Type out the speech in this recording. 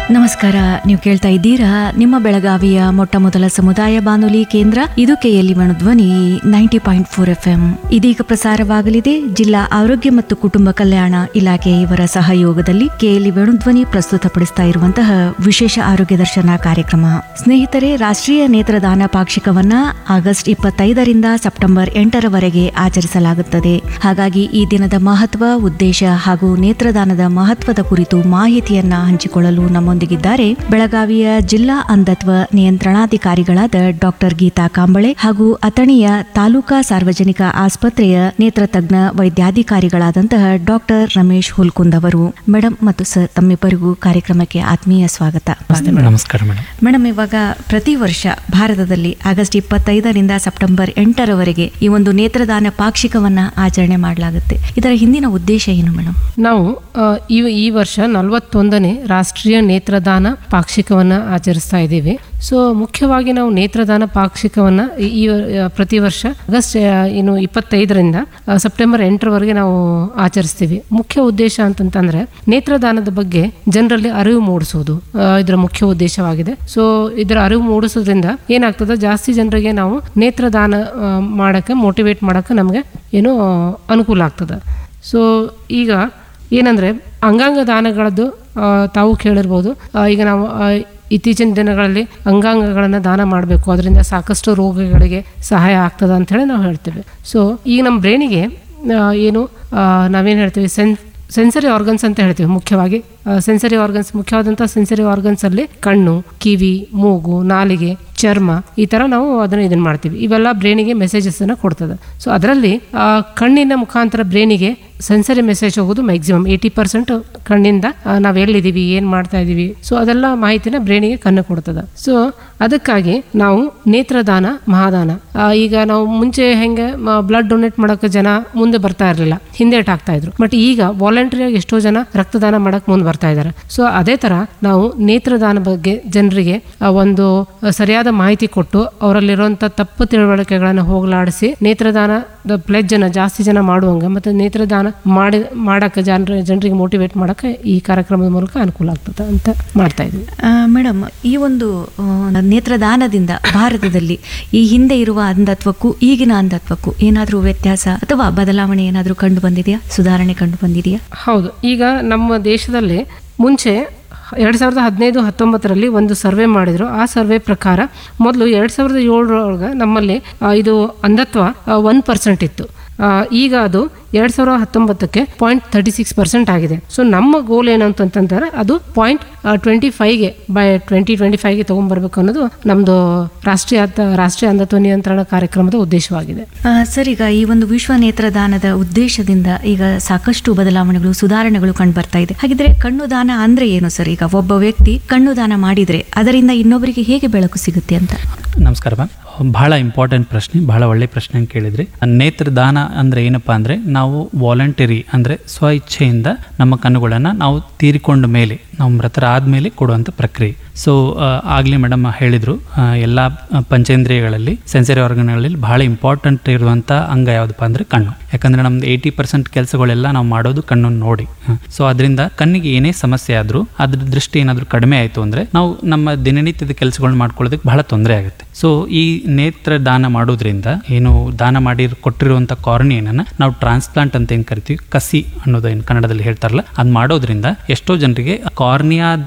ನಮಸ್ಕಾರ ನೀವು ಕೇಳ್ತಾ ಇದ್ದೀರಾ ನಿಮ್ಮ ಬೆಳಗಾವಿಯ ಮೊಟ್ಟ ಮೊದಲ ಸಮುದಾಯ ಬಾನುಲಿ ಕೇಂದ್ರ ಇದು KLE Dhwani ninety point four F M ಇದೀಗ ಪ್ರಸಾರವಾಗಲಿದೆ ಜಿಲ್ಲಾ ಆರೋಗ್ಯ ಮತ್ತು ಕುಟುಂಬ ಕಲ್ಯಾಣ ಇಲಾಖೆ ಇವರ ಸಹಯೋಗದಲ್ಲಿ ಕೆಎಲ್ಇ ವೇಣುಧ್ವನಿ ಪ್ರಸ್ತುತಪಡಿಸ್ತಾ ಇರುವಂತಹ ವಿಶೇಷ ಆರೋಗ್ಯ ದರ್ಶನ ಕಾರ್ಯಕ್ರಮ ಸ್ನೇಹಿತರೆ ರಾಷ್ಟ್ರೀಯ ನೇತ್ರದಾನ ಪಾಕ್ಷಿಕವನ್ನ ಆಗಸ್ಟ್ ಇಪ್ಪತ್ತೈದರಿಂದ ಸೆಪ್ಟೆಂಬರ್ ಎಂಟರವರೆಗೆ ಆಚರಿಸಲಾಗುತ್ತದೆ ಹಾಗಾಗಿ ಈ ದಿನದ ಮಹತ್ವ ಉದ್ದೇಶ ಹಾಗೂ ನೇತ್ರದಾನದ ಮಹತ್ವದ ಕುರಿತು ಮಾಹಿತಿಯನ್ನ ಹಂಚಿಕೊಳ್ಳಲು ನಮ್ಮೊಂದಿಗಿದ್ದಾರೆ ಬೆಳಗಾವಿಯ ಜಿಲ್ಲಾ ಅಂಧತ್ವ ನಿಯಂತ್ರಣಾಧಿಕಾರಿಗಳಾದ ಡಾಕ್ಟರ್ ಗೀತಾ ಕಾಂಬಳೆ ಹಾಗೂ ಅಥಣಿಯ ತಾಲೂಕಾ ಸಾರ್ವಜನಿಕ ಆಸ್ಪತ್ರೆಯ ನೇತ್ರತಜ್ಞ ವೈದ್ಯಾಧಿಕಾರಿಗಳಾದಂತಹ ಡಾಕ್ಟರ್ ರಮೇಶ್ ಹುಲ್ಕುಂದ್ ಅವರು ಮೇಡಮ್ ಮತ್ತು ಸರ್ ತಮ್ಮಿಬ್ಬರಿಗೂ ಕಾರ್ಯಕ್ರಮಕ್ಕೆ ಆತ್ಮೀಯ ಸ್ವಾಗತ ನಮಸ್ಕಾರ ಮೇಡಮ್ ಮೇಡಮ್ ಇವಾಗ ಪ್ರತಿ ವರ್ಷ ಭಾರತದಲ್ಲಿ ಆಗಸ್ಟ್ ಇಪ್ಪತ್ತೈದರಿಂದ ಸೆಪ್ಟೆಂಬರ್ ಎಂಟರವರೆಗೆ ಈ ಒಂದು ನೇತ್ರದಾನ ಪಾಕ್ಷಿಕವನ್ನ ಆಚರಣೆ ಮಾಡಲಾಗುತ್ತೆ ಇದರ ಹಿಂದಿನ ಉದ್ದೇಶ ಏನು ಮೇಡಮ್ ನಾವು ಆ, ಈ ಈ ವರ್ಷ ನಲವತ್ತೊಂದನೇ ರಾಷ್ಟ್ರೀಯ ನೇತ್ರದಾನ ಪಾಕ್ಷಿಕವನ್ನು ಆಚರಿಸ್ತಾ ಇದ್ದೀವಿ ಸೊ ಮುಖ್ಯವಾಗಿ ನಾವು ನೇತ್ರದಾನ ಪಾಕ್ಷಿಕವನ್ನು ಈ- ಈ ಆ, ಪ್ರತಿ ವರ್ಷ ಆಗಸ್ಟ್ ಆ, ಇನ್ನು ಇಪ್ಪತ್ತೈದರಿಂದ ಆ, ಸೆಪ್ಟೆಂಬರ್ ಎಂಟರವರೆಗೆ ನಾವು ಆಚರಿಸ್ತೀವಿ ಮುಖ್ಯ ಉದ್ದೇಶ ಅಂತಂತಂದ್ರೆ ನೇತ್ರದಾನದ ಬಗ್ಗೆ ಜನರಲ್ಲಿ ಅರಿವು ಮೂಡಿಸುವುದು ಆ, ಇದರ ಮುಖ್ಯ ಉದ್ದೇಶವಾಗಿದೆ ಸೊ ಇದರ ಅರಿವು ಮೂಡಿಸೋದ್ರಿಂದ ಏನಾಗ್ತದೆ ಜಾಸ್ತಿ ಜನರಿಗೆ ನಾವು ನೇತ್ರದಾನ ಆ, ಮಾಡಕ್ಕೆ ಮೋಟಿವೇಟ್ ಮಾಡಕ್ಕೆ ನಮಗೆ ಏನು ಆ, ಅನುಕೂಲ ಆಗ್ತದೆ ಸೊ ಈಗ ಏನಂದರೆ ಅಂಗಾಂಗ ದಾನಗಳದ್ದು ಆ, ತಾವು ಕೇಳಿರ್ಬೋದು ಆ, ಈಗ ನಾವು ಆ, ಇತ್ತೀಚಿನ ದಿನಗಳಲ್ಲಿ ಅಂಗಾಂಗಗಳನ್ನು ದಾನ ಮಾಡಬೇಕು ಅದರಿಂದ ಸಾಕಷ್ಟು ರೋಗಗಳಿಗೆ ಸಹಾಯ ಆಗ್ತದೆ ಅಂಥೇಳಿ ನಾವು ಹೇಳ್ತೇವೆ ಸೊ ಈಗ ನಮ್ಮ ಬ್ರೈನಿಗೆ ಏನು ಆ, ನಾವೇನು ಹೇಳ್ತೀವಿ ಸೆನ್ ಸೆನ್ಸರಿ ಆರ್ಗನ್ಸ್ ಅಂತ ಹೇಳ್ತೀವಿ ಮುಖ್ಯವಾಗಿ ಸೆನ್ಸರಿ ಆರ್ಗನ್ಸ್ ಮುಖ್ಯವಾದಂಥ ಸೆನ್ಸರಿ ಆರ್ಗನ್ಸಲ್ಲಿ ಕಣ್ಣು ಕಿವಿ ಮೂಗು ನಾಲಿಗೆ ಚರ್ಮ ಈ ಥರ ನಾವು ಅದನ್ನು ಇದನ್ನು ಮಾಡ್ತೀವಿ ಇವೆಲ್ಲ ಬ್ರೈನಿಗೆ ಮೆಸೇಜಸ್ಸನ್ನು ಕೊಡ್ತದೆ ಸೊ ಅದರಲ್ಲಿ ಆ, ಕಣ್ಣಿನ ಮುಖಾಂತರ ಬ್ರೈನಿಗೆ ಸೆನ್ಸರಿ ಮೆಸೇಜ್ ಹೋಗೋದು ಮ್ಯಾಕ್ಸಿಮಮ್ ಏಯ್ಟಿ ಪರ್ಸೆಂಟ್ ಕಣ್ಣಿಂದ ಆ, ನಾವು ಎಲ್ಲಿದ್ದೀವಿ ಏನು ಮಾಡ್ತಾ ಇದ್ದೀವಿ ಸೊ ಅದೆಲ್ಲ ಮಾಹಿತಿನ ಬ್ರೈನಿಗೆ ಕಣ್ಣು ಕೊಡ್ತದೆ ಸೊ ಅದಕ್ಕಾಗಿ ನಾವು ನೇತ್ರದಾನ ಮಹಾದಾನ ಆ, ಈಗ ನಾವು ಮುಂಚೆ ಹೆಂಗೆ ಬ್ಲಡ್ ಡೊನೇಟ್ ಮಾಡೋಕೆ ಜನ ಮುಂದೆ ಬರ್ತಾ ಇರಲಿಲ್ಲ ಹಿಂದೇಟ್ ಆಗ್ತಾ ಇದ್ರು ಬಟ್ ಈಗ ವಾಲಂಟ್ರಿಯಾಗಿ ಎಷ್ಟೋ ಜನ ರಕ್ತದಾನ ಮಾಡಕ್ ಮುಂದೆ ಬರ್ತಾ ಇದ್ದಾರೆ ಸೊ ಅದೇ ತರ ನಾವು ನೇತ್ರದಾನ ಬಗ್ಗೆ ಜನರಿಗೆ ಆ, ಒಂದು ಸರಿಯಾದ ಮಾಹಿತಿ ಕೊಟ್ಟು ಅವರಲ್ಲಿರುವಂತ ತಪ್ಪು ತಿಳುವಳಿಕೆಗಳನ್ನು ಹೋಗಲಾಡಿಸಿ ನೇತ್ರದಾನದ ಪ್ಲೆಜ್ ಅನ್ನ ಜಾಸ್ತಿ ಜನ ಮಾಡುವಂಗ ಮತ್ತೆ ನೇತ್ರದಾನ ಮಾಡಿ ಮಾಡಕ್ಕೆ ಜನರ ಜನರಿಗೆ ಮೋಟಿವೇಟ್ ಮಾಡಕ್ಕೆ ಈ ಕಾರ್ಯಕ್ರಮದ ಮೂಲಕ ಅನುಕೂಲ ಆಗ್ತದೆ ಅಂತ ಮಾಡ್ತಾ ಇದ್ವಿ ಮೇಡಮ್ ಈ ಒಂದು ಆ, ನೇತ್ರದಾನದಿಂದ ಭಾರತದಲ್ಲಿ ಈ ಹಿಂದೆ ಇರುವ ಅಂಧತ್ವಕ್ಕೂ ಈಗಿನ ಅಂಧತ್ವಕ್ಕೂ ಏನಾದರೂ ವ್ಯತ್ಯಾಸ ಅಥವಾ ಬದಲಾವಣೆ ಏನಾದರೂ ಕಂಡು ಬಂದಿದೆಯಾ ಸುಧಾರಣೆ ಕಂಡು ಬಂದಿದೆಯಾ ಹೌದು ಈಗ ನಮ್ಮ ದೇಶದಲ್ಲಿ ಮುಂಚೆ ಎರಡು ಸಾವಿರದ ಹದಿನೈದು ಹತ್ತೊಂಬತ್ತರಲ್ಲಿ ಒಂದು ಸರ್ವೆ ಮಾಡಿದ್ರು ಆ ಸರ್ವೆ ಪ್ರಕಾರ ಮೊದಲು ಎರಡು ಸಾವಿರದ ಏಳರೊಳಗೆ ನಮ್ಮಲ್ಲಿ ಆ, ಇದು ಅಂಧತ್ವ ಒನ್ ಪರ್ಸೆಂಟ್ ಇತ್ತು ಆ, ಈಗ ಅದು ಎರಡು ಸಾವಿರದ ಹತ್ತೊಂಬತ್ತಕ್ಕೆ ಪಾಯಿಂಟ್ ತರ್ಟಿ ಸಿಕ್ಸ್ ಪರ್ಸೆಂಟ್ ಆಗಿದೆ ಸೊ ನಮ್ಮ ಗೋಲ್ ಏನಂತಂತಂದ್ರೆ ಅದು ಪಾಯಿಂಟ್ ಟ್ವೆಂಟಿ ಫೈವ್ಗೆ ಬೈ ಟ್ವೆಂಟಿ ಟ್ವೆಂಟಿ ಫೈವ್ಗೆ ತೊಗೊಂಡ್ಬರ್ಬೇಕು ಅನ್ನೋದು ನಮ್ಮದು ರಾಷ್ಟ್ರೀಯ ಅಥ- ರಾಷ್ಟ್ರೀಯ ಅಂಧತ್ವ ನಿಯಂತ್ರಣ ಕಾರ್ಯಕ್ರಮದ ಉದ್ದೇಶವಾಗಿದೆ ಆ, ಸರ್ ಈಗ ಈ ಒಂದು ವಿಶ್ವ ನೇತ್ರದಾನದ ಉದ್ದೇಶದಿಂದ ಈಗ ಸಾಕಷ್ಟು ಬದಲಾವಣೆಗಳು ಸುಧಾರಣೆಗಳು ಕಂಡು ಬರ್ತಾ ಇದೆ ಹಾಗಿದ್ರೆ ಕಣ್ಣು ದಾನ ಅಂದ್ರೆ ಏನು ಸರ್ ಈಗ ಒಬ್ಬ ವ್ಯಕ್ತಿ ಕಣ್ಣು ದಾನ ಮಾಡಿದ್ರೆ ಅದರಿಂದ ಇನ್ನೊಬ್ಬರಿಗೆ ಹೇಗೆ ಬೆಳಕು ಸಿಗುತ್ತೆ ಅಂತ ನಮಸ್ಕಾರ ಮ್ಯಾಮ್ ಬಹಳ ಇಂಪಾರ್ಟೆಂಟ್ ಪ್ರಶ್ನೆ ಬಹಳ ಒಳ್ಳೆ ಪ್ರಶ್ನೆ ಕೇಳಿದ್ರಿ ನೇತ್ರದಾನ ಅಂದ್ರೆ ಏನಪ್ಪಾ ಅಂದ್ರೆ ನಾವು ವಾಲಂಟರಿ ಅಂದ್ರೆ ಸ್ವ ಇಚ್ಛೆಯಿಂದ ನಮ್ಮ ಕಣ್ಣುಗಳನ್ನು ನಾವು ತೀರಿಕೊಂಡ ಮೇಲೆ ನಾವು ಮೃತರಾದ್ಮೇಲೆ ಕೊಡುವಂಥ ಪ್ರಕ್ರಿಯೆ ಸೊ ಆಗಲೇ ಮೇಡಮ್ ಹೇಳಿದ್ರು ಆ, ಎಲ್ಲ ಪಂಚೇಂದ್ರಿಯಗಳಲ್ಲಿ ಸೆನ್ಸರಿ ಆರ್ಗನ್ಗಳಲ್ಲಿ ಬಹಳ ಇಂಪಾರ್ಟೆಂಟ್ ಇರುವಂಥ ಅಂಗ ಯಾವುದಪ್ಪ ಅಂದ್ರೆ ಕಣ್ಣು ಯಾಕಂದ್ರೆ ನಮ್ದು ಏಯ್ಟಿ ಪರ್ಸೆಂಟ್ ಕೆಲಸಗಳೆಲ್ಲ ನಾವು ಮಾಡೋದು ಕಣ್ಣನ್ನು ನೋಡಿ ಸೊ ಅದರಿಂದ ಕಣ್ಣಿಗೆ ಏನೇ ಸಮಸ್ಯೆ ಆದರೂ ಅದ್ರ ದೃಷ್ಟಿ ಏನಾದರೂ ಕಡಿಮೆ ಆಯಿತು ಅಂದರೆ ನಾವು ನಮ್ಮ ದಿನನಿತ್ಯದ ಕೆಲಸಗಳನ್ನ ಮಾಡ್ಕೊಳ್ಳೋದಕ್ಕೆ ಬಹಳ ತೊಂದರೆ ಆಗುತ್ತೆ ಸೊ ಈ ನೇತ್ರ ದಾನ ಮಾಡೋದ್ರಿಂದ ಏನು ದಾನ ಮಾಡಿ ಕೊಟ್ಟಿರುವಂಥ ಕಾರ್ನಿಯನ್ನ ನಾವು ಟ್ರಾನ್ಸ್ಪ್ಲಾಂಟ್ ಅಂತ ಏನು ಕರಿತೀವಿ ಕಸಿ ಅನ್ನೋದು ಏನು ಕನ್ನಡದಲ್ಲಿ ಹೇಳ್ತಾರಲ್ಲ ಅದು ಮಾಡೋದ್ರಿಂದ ಎಷ್ಟೋ ಜನರಿಗೆ ಕಾರ್ನಿಯಾ